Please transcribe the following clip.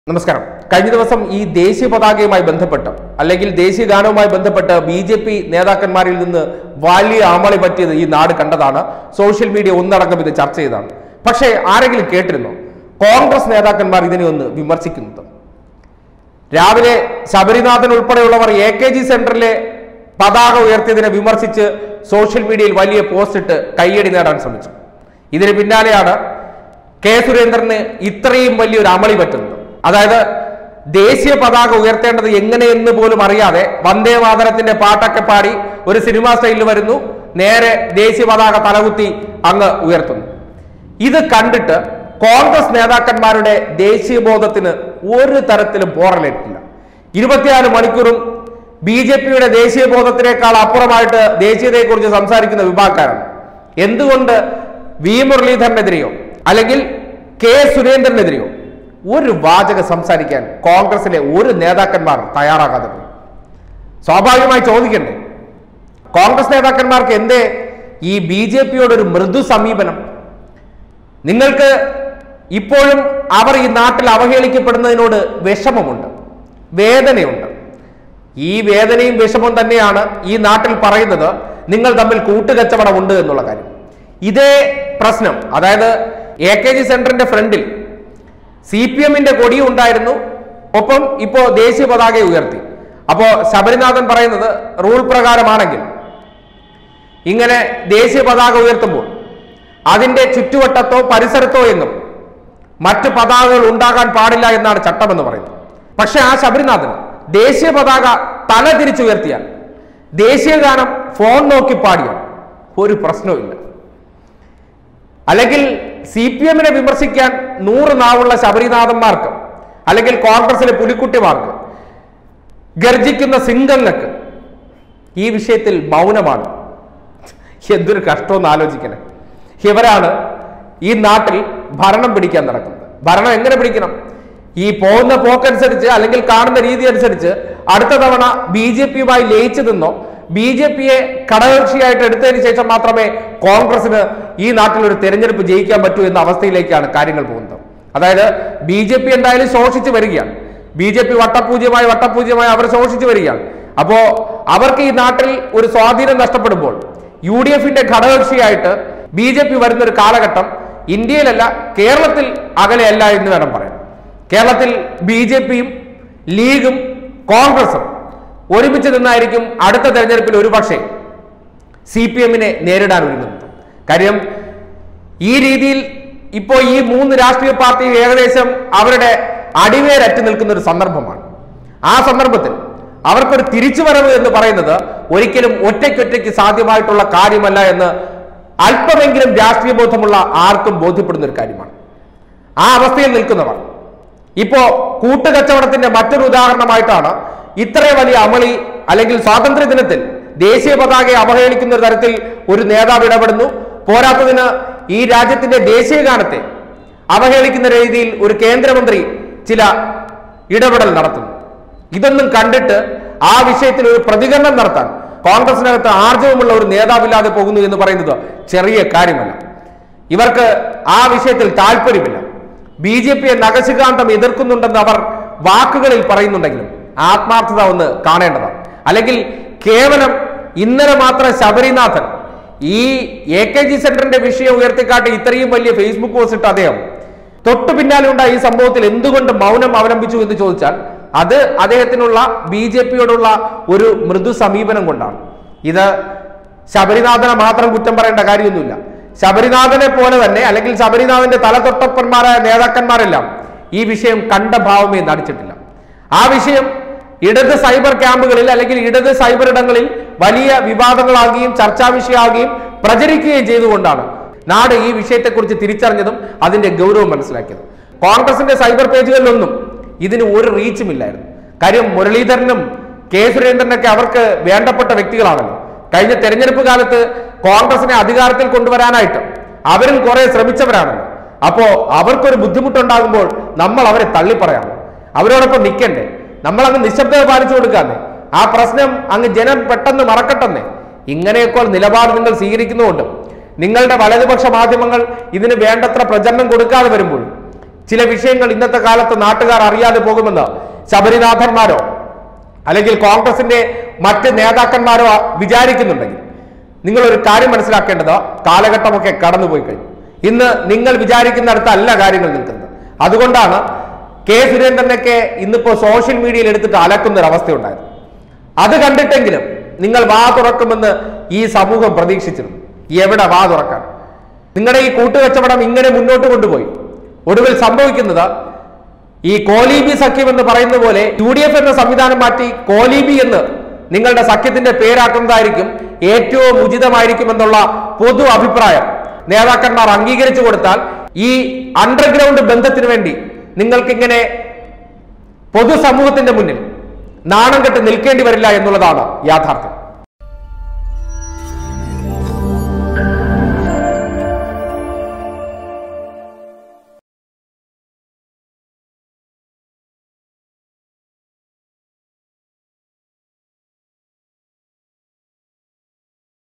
നമസ്കാരം കഴിഞ്ഞ ദിവസം ഈ ദേശീയ പതാകയുമായി ബന്ധപ്പെട്ട് അല്ലെങ്കിൽ ദേശീയ ഗാനവുമായി ബന്ധപ്പെട്ട് ബി ജെ പി നേതാക്കന്മാരിൽ നിന്ന് വലിയ അമളി പറ്റിയത് ഈ നാട് കണ്ടതാണ് സോഷ്യൽ മീഡിയ ഒന്നടങ്കം ഇത് ചർച്ച ചെയ്തതാണ് പക്ഷേ ആരെങ്കിലും കേട്ടിരുന്നോ കോൺഗ്രസ് നേതാക്കന്മാർ ഇതിനെ ഒന്ന് വിമർശിക്കുന്നത് രാവിലെ ശബരിനാഥൻ ഉൾപ്പെടെയുള്ളവർ എ കെ ജി സെന്ററിലെ പതാക ഉയർത്തിയതിനെ വിമർശിച്ച് സോഷ്യൽ മീഡിയയിൽ വലിയ പോസ്റ്റ് ഇട്ട് കയ്യടി നേടാൻ ശ്രമിച്ചു ഇതിന് പിന്നാലെയാണ് കെ സുരേന്ദ്രന് ഇത്രയും വലിയൊരു അമളി പറ്റുന്നത് അതായത് ദേശീയ പതാക ഉയർത്തേണ്ടത് എങ്ങനെയെന്ന് പോലും അറിയാതെ വന്ദേ മാതരത്തിന്റെ പാട്ടൊക്കെ പാടി ഒരു സിനിമാ സ്റ്റൈലിൽ വരുന്നു നേരെ ദേശീയ പതാക തലകുത്തി അങ്ങ് ഉയർത്തുന്നു ഇത് കണ്ടിട്ട് കോൺഗ്രസ് നേതാക്കന്മാരുടെ ദേശീയ ബോധത്തിന് ഒരു തരത്തിലും പോറലേറ്റില്ല ഇരുപത്തിനാല് മണിക്കൂറും ബി ജെ പിയുടെ ദേശീയ ബോധത്തിനേക്കാൾ അപ്പുറമായിട്ട് ദേശീയതയെക്കുറിച്ച് സംസാരിക്കുന്ന വിഭാഗക്കാരാണ് എന്തുകൊണ്ട് വി മുരളീധരനെതിരെയോ അല്ലെങ്കിൽ കെ സുരേന്ദ്രനെതിരെയോ ഒരു വാചകം സംസാരിക്കാൻ കോൺഗ്രസിലെ ഒരു നേതാക്കന്മാർ തയ്യാറാകാതെ പോയി സ്വാഭാവികമായി ചോദിക്കണ്ടേ കോൺഗ്രസ് നേതാക്കന്മാർക്ക് എന്തേ ഈ ബി ജെ പിയോട് ഒരു മൃദു സമീപനം നിങ്ങൾക്ക് ഇപ്പോഴും അവർ ഈ നാട്ടിൽ അവഹേളിക്കപ്പെടുന്നതിനോട് വിഷമമുണ്ട് വേദനയുണ്ട് ഈ വേദനയും വിഷമവും തന്നെയാണ് ഈ നാട്ടിൽ പറയുന്നത് നിങ്ങൾ തമ്മിൽ കൂട്ടുകച്ചവടം ഉണ്ട് എന്നുള്ള കാര്യം ഇതേ പ്രശ്നം അതായത് എ കെ ജി സെന്ററിന്റെ ഫ്രണ്ടിൽ സി പി എമ്മിന്റെ കൊടിയും ഉണ്ടായിരുന്നു ഒപ്പം ഇപ്പോ ദേശീയ പതാക ഉയർത്തി അപ്പോ ശബരിനാഥൻ പറയുന്നത് റൂൾ പ്രകാരമാണെങ്കിൽ ഇങ്ങനെ ദേശീയ പതാക ഉയർത്തുമ്പോൾ അതിന്റെ ചുറ്റുവട്ടത്തോ പരിസരത്തോ എന്നും മറ്റ് പതാകകൾ ഉണ്ടാകാൻ പാടില്ല എന്നാണ് ചട്ടമെന്ന് പറയുന്നത് പക്ഷെ ആ ശബരിനാഥൻ ദേശീയ പതാക തല തിരിച്ചുയർത്തിയാൽ ദേശീയ ഗാനം ഫോൺ നോക്കി പാടിയാൽ ഒരു പ്രശ്നവുമില്ല അല്ലെങ്കിൽ സി പി എമ്മിനെ വിമർശിക്കാൻ നൂറ് നാവുള്ള ശബരിനാഥന്മാർക്ക് അല്ലെങ്കിൽ കോൺഗ്രസിലെ പുലിക്കുട്ടിമാർക്ക് ഗർജിക്കുന്ന സിംഗങ്ങൾക്ക് ഈ വിഷയത്തിൽ മൗനമാണ് എന്തൊരു കഷ്ടമെന്ന് ആലോചിക്കണേ ഇവരാണ് ഈ നാട്ടിൽ ഭരണം പിടിക്കാൻ നടക്കുന്നത് ഭരണം എങ്ങനെ പിടിക്കണം ഈ പോകുന്ന പോക്കനുസരിച്ച് അല്ലെങ്കിൽ കാണുന്ന രീതി അനുസരിച്ച് അടുത്ത തവണ ബി ജെ പിയുമായി ലയിച്ചു നിന്നോ ബി ജെ പിയെ ഘടകകക്ഷിയായിട്ട് എടുത്തതിന് ശേഷം മാത്രമേ കോൺഗ്രസിന് ഈ നാട്ടിൽ ഒരു തെരഞ്ഞെടുപ്പ് ജയിക്കാൻ പറ്റൂ എന്ന അവസ്ഥയിലേക്കാണ് കാര്യങ്ങൾ പോകുന്നത് അതായത് ബി ജെ പി എന്തായാലും ശോഷിച്ചു വരികയാണ് ബി ജെ പി വട്ടപൂജ്യമായി വട്ടപൂജ്യമായി അവർ ശോഷിച്ചു വരികയാണ് അപ്പോ അവർക്ക് ഈ നാട്ടിൽ ഒരു സ്വാധീനം നഷ്ടപ്പെടുമ്പോൾ യു ഡി എഫിന്റെ ഘടകകക്ഷിയായിട്ട് ബി ജെ പി വരുന്ന ഒരു കാലഘട്ടം ഇന്ത്യയിലല്ല കേരളത്തിൽ അകലെയല്ല എന്ന് വേണം പറയാൻ കേരളത്തിൽ ബി ജെ പിയും ലീഗും കോൺഗ്രസും ഒരുമിച്ച് നിന്നായിരിക്കും അടുത്ത തെരഞ്ഞെടുപ്പിൽ ഒരുപക്ഷെ സി പി എമ്മിനെ നേരിടാൻ ഒരുങ്ങുന്നത് കാര്യം ഈ രീതിയിൽ ഇപ്പോൾ ഈ മൂന്ന് രാഷ്ട്രീയ പാർട്ടി ഏകദേശം അവരുടെ അടിവേരറ്റ് നിൽക്കുന്ന ഒരു സന്ദർഭമാണ് ആ സന്ദർഭത്തിൽ അവർക്കൊരു തിരിച്ചുവരവ് എന്ന് പറയുന്നത് ഒരിക്കലും ഒറ്റയ്ക്കൊറ്റയ്ക്ക് സാധ്യമായിട്ടുള്ള കാര്യമല്ല എന്ന് അല്പമെങ്കിലും രാഷ്ട്രീയ ബോധമുള്ള ആർക്കും ബോധ്യപ്പെടുന്ന ഒരു കാര്യമാണ് ആ അവസ്ഥയിൽ നിൽക്കുന്നവർ ഇപ്പോ കൂട്ടുകച്ചവടത്തിന്റെ മറ്റൊരു ഉദാഹരണമായിട്ടാണ് ഇത്രയും വലിയ അമളി അല്ലെങ്കിൽ സ്വാതന്ത്ര്യ ദിനത്തിൽ ദേശീയ പതാകയെ അവഹേളിക്കുന്ന ഒരു തരത്തിൽ ഒരു നേതാവ് ഇടപെടുന്നു പോരാത്തതിന് ഈ രാജ്യത്തിന്റെ ദേശീയ ഗാനത്തെ അവഹേളിക്കുന്ന രീതിയിൽ ഒരു കേന്ദ്രമന്ത്രി ചില ഇടപെടൽ നടത്തുന്നു ഇതൊന്നും കണ്ടിട്ട് ആ വിഷയത്തിൽ ഒരു പ്രതികരണം നടത്താൻ കോൺഗ്രസിനകത്ത് ആർജവമുള്ള ഒരു നേതാവില്ലാതെ പോകുന്നു എന്ന് പറയുന്നത് ചെറിയ കാര്യമല്ല ഇവർക്ക് ആ വിഷയത്തിൽ താല്പര്യമില്ല ബി ജെ പിയെ നഖശികാന്തം എതിർക്കുന്നുണ്ടെന്ന് അവർ വാക്കുകളിൽ പറയുന്നുണ്ടെങ്കിലും ആത്മാർത്ഥത ഒന്ന് കാണേണ്ടതാണ് അല്ലെങ്കിൽ കേവലം ഇന്നലെ മാത്രം ശബരിനാഥൻ ഈ എ കെ ജി സെന്ററിന്റെ വിഷയം ഉയർത്തിക്കാട്ടി ഇത്രയും വലിയ ഫേസ്ബുക്ക് പോസ്റ്റ് ഇട്ട അദ്ദേഹം തൊട്ടു പിന്നാലെ ഉണ്ടായ ഈ സംഭവത്തിൽ എന്തുകൊണ്ട് മൗനം അവലംബിച്ചു എന്ന് ചോദിച്ചാൽ അത് അദ്ദേഹത്തിനുള്ള ബി ജെ പിയോടുള്ള ഒരു മൃദു സമീപനം കൊണ്ടാണ് ഇത് ശബരിനാഥനെ മാത്രം കുറ്റം പറയേണ്ട കാര്യമൊന്നുമില്ല ശബരിനാഥനെ പോലെ തന്നെ അല്ലെങ്കിൽ ശബരിനാഥന്റെ തലതൊട്ടപ്പന്മാരായ നേതാക്കന്മാരെല്ലാം ഈ വിഷയം കണ്ട ഭാവമേ നടിച്ചിട്ടില്ല ആ വിഷയം ഇടത് സൈബർ ക്യാമ്പുകളിൽ അല്ലെങ്കിൽ ഇടത് സൈബർ ഇടങ്ങളിൽ വലിയ വിവാദങ്ങളാകുകയും ചർച്ചാ വിഷയമാകുകയും പ്രചരിക്കുകയും ചെയ്തുകൊണ്ടാണ് നാട് ഈ വിഷയത്തെക്കുറിച്ച് തിരിച്ചറിഞ്ഞതും അതിന്റെ ഗൗരവം മനസ്സിലാക്കിയതും കോൺഗ്രസിന്റെ സൈബർ പേജുകളിലൊന്നും ഇതിന് ഒരു റീച്ചും ഇല്ലായിരുന്നു കാര്യം മുരളീധരനും കെ സുരേന്ദ്രനൊക്കെ അവർക്ക് വേണ്ടപ്പെട്ട വ്യക്തികളാണല്ലോ കഴിഞ്ഞ തെരഞ്ഞെടുപ്പ് കാലത്ത് കോൺഗ്രസിനെ അധികാരത്തിൽ കൊണ്ടുവരാനായിട്ട് അവരും കുറെ ശ്രമിച്ചവരാണല്ലോ അപ്പോ അവർക്കൊരു ബുദ്ധിമുട്ടുണ്ടാകുമ്പോൾ നമ്മൾ അവരെ തള്ളിപ്പറയാം അവരോടൊപ്പം നിൽക്കണ്ടേ നമ്മൾ അങ്ങ് നിശബ്ദത പാലിച്ചു കൊടുക്കാന്നേ ആ പ്രശ്നം അങ്ങ് ജനം പെട്ടെന്ന് മറക്കട്ടെന്നേ ഇങ്ങനെയൊക്കെ നിലപാട് നിങ്ങൾ സ്വീകരിക്കുന്നതുകൊണ്ട് നിങ്ങളുടെ വലതുപക്ഷ മാധ്യമങ്ങൾ ഇതിന് വേണ്ടത്ര പ്രചരണം കൊടുക്കാതെ വരുമ്പോൾ ചില വിഷയങ്ങൾ ഇന്നത്തെ കാലത്ത് നാട്ടുകാർ അറിയാതെ പോകുമെന്ന് ശബരിനാഥന്മാരോ അല്ലെങ്കിൽ കോൺഗ്രസിന്റെ മറ്റ് നേതാക്കന്മാരോ വിചാരിക്കുന്നുണ്ടെങ്കിൽ നിങ്ങൾ ഒരു കാര്യം മനസ്സിലാക്കേണ്ടത് കാലഘട്ടമൊക്കെ കടന്നുപോയി കഴിഞ്ഞു ഇന്ന് നിങ്ങൾ വിചാരിക്കുന്നിടത്തല്ല കാര്യങ്ങൾ നിൽക്കുന്നത് അതുകൊണ്ടാണ് കെ സുരേന്ദ്രനൊക്കെ ഇന്നിപ്പോ സോഷ്യൽ മീഡിയയിൽ എടുത്തിട്ട് അലക്കുന്ന ഒരു അവസ്ഥയുണ്ടായത് അത് കണ്ടിട്ടെങ്കിലും നിങ്ങൾ വാ തുറക്കുമെന്ന് ഈ സമൂഹം പ്രതീക്ഷിച്ചിരുന്നു എവിടെ വാ തുറക്കാൻ നിങ്ങളുടെ ഈ കൂട്ടുകച്ചവടം ഇങ്ങനെ മുന്നോട്ട് കൊണ്ടുപോയി ഒടുവിൽ സംഭവിക്കുന്നത് ഈ കോലീബി സഖ്യം എന്ന് പറയുന്ന പോലെ യു ഡി എഫ് എന്ന സംവിധാനം മാറ്റി കോലീബി എന്ന് നിങ്ങളുടെ സഖ്യത്തിന്റെ പേരാക്കുന്നതായിരിക്കും ഏറ്റവും ഉചിതമായിരിക്കും എന്നുള്ള പൊതു അഭിപ്രായം നേതാക്കന്മാർ അംഗീകരിച്ചു കൊടുത്താൽ ഈ അണ്ടർഗ്രൗണ്ട് ബന്ധത്തിന് വേണ്ടി നിങ്ങൾക്കിങ്ങനെ പൊതുസമൂഹത്തിന്റെ മുന്നിൽ നാണം കെട്ട് നിൽക്കേണ്ടി വരില്ല എന്നുള്ളതാണ് യാഥാർത്ഥ്യം